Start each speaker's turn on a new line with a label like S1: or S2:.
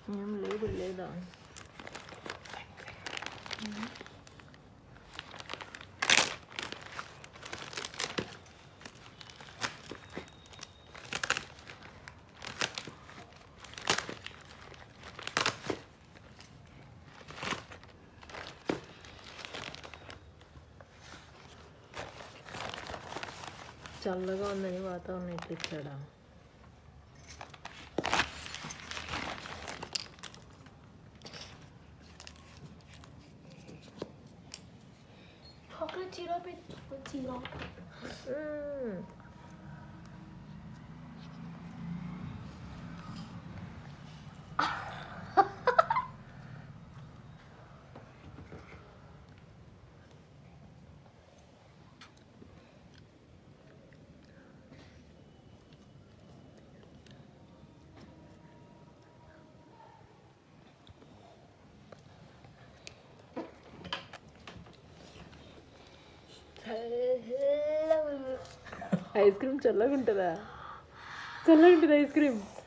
S1: ఏం లేదు లేదా చల్లగా ఉందని వాతావరణం ఎట్లా ఇచ్చాడా
S2: chocolate syrup and chocolate syrup.
S1: Hmm. Ice cream చల్లగా ఉంటుందా చల్లగా ఉంటుంది ఐస్ క్రీమ్